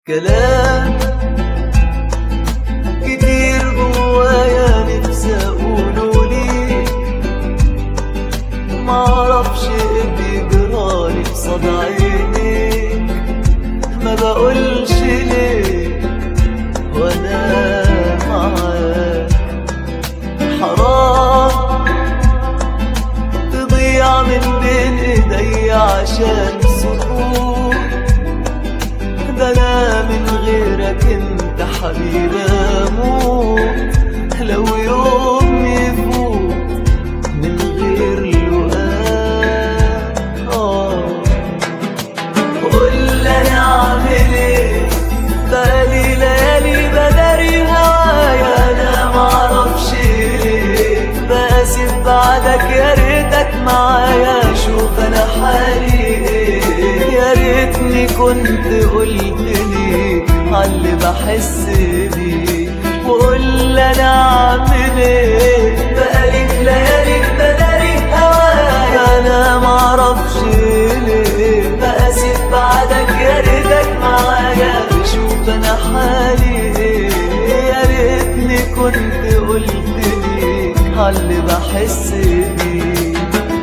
كلام كتير جوايا نفسي اقوله ليك معرفش ايه بيجرالي قصاد عينيك ما بقولش ليه وانا معاك حرام تضيع من بين ايديا عشان سكوت ده انا من غيرك انت حبيبي اموت لو يوم يفوت من غير لقاء آه. قول انا اعمل ايه بقالي ليالي بداري هوايا انا معرفش ليه باسف بعدك يا ريتك معايا شوف انا حالي ايه يا ريتني كنت قلت لي عاللي بحس بيه وقول انا اعمل ايه بقالي ليالي بداري هوايا انا معرفش ليه باسف بعدك يا ريتك معايا شوف انا حالي ايه يا ريتني كنت قلت لي عاللي بحس بيه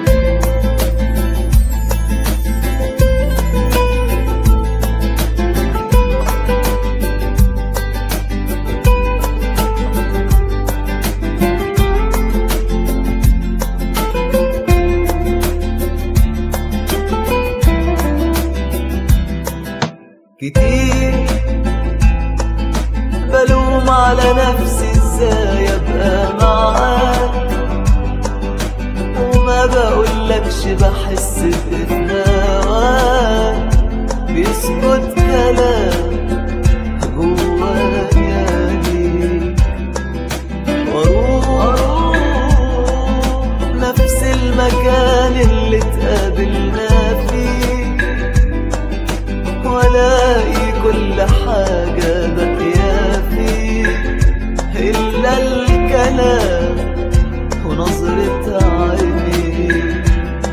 كتير بلوم على نفسي ازاي ابقى معاك وما بقولكش بحس بإفهاك بيسكت كلام جوايا ليه واروح نفس المكان اللي اتقابلنا فيه والاقي كل حاجة باقية فيه إلا الكلام ونظرة عينيه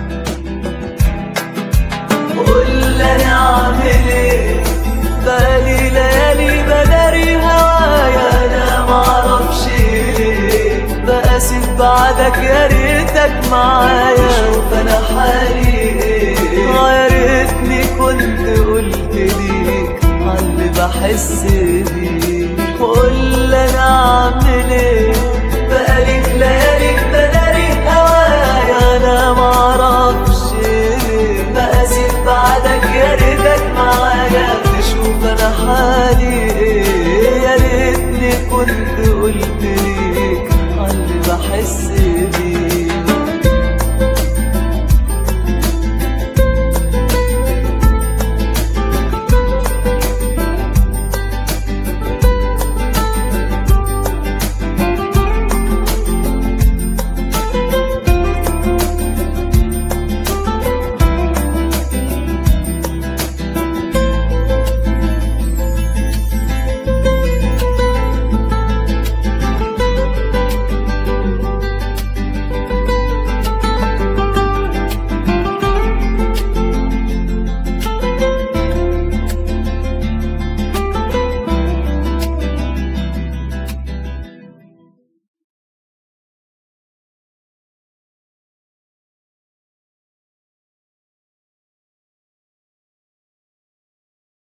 قول انا اعمل ايه بقالي ليالي بداري هوايا انا معرفش ليه بقاسف بعدك يا ريتك معايا شوف انا حالي ايه يا ريتني كنت قلت ليك عاللي بحس بيه قول انا اعمل ايه بقالي ليالي بداري هوايا انا معرفش ليه بقاسف بعدك يا ريتك معايا تشوف انا حالي ايه يا ريتني كنت قلت ليك عاللي بحس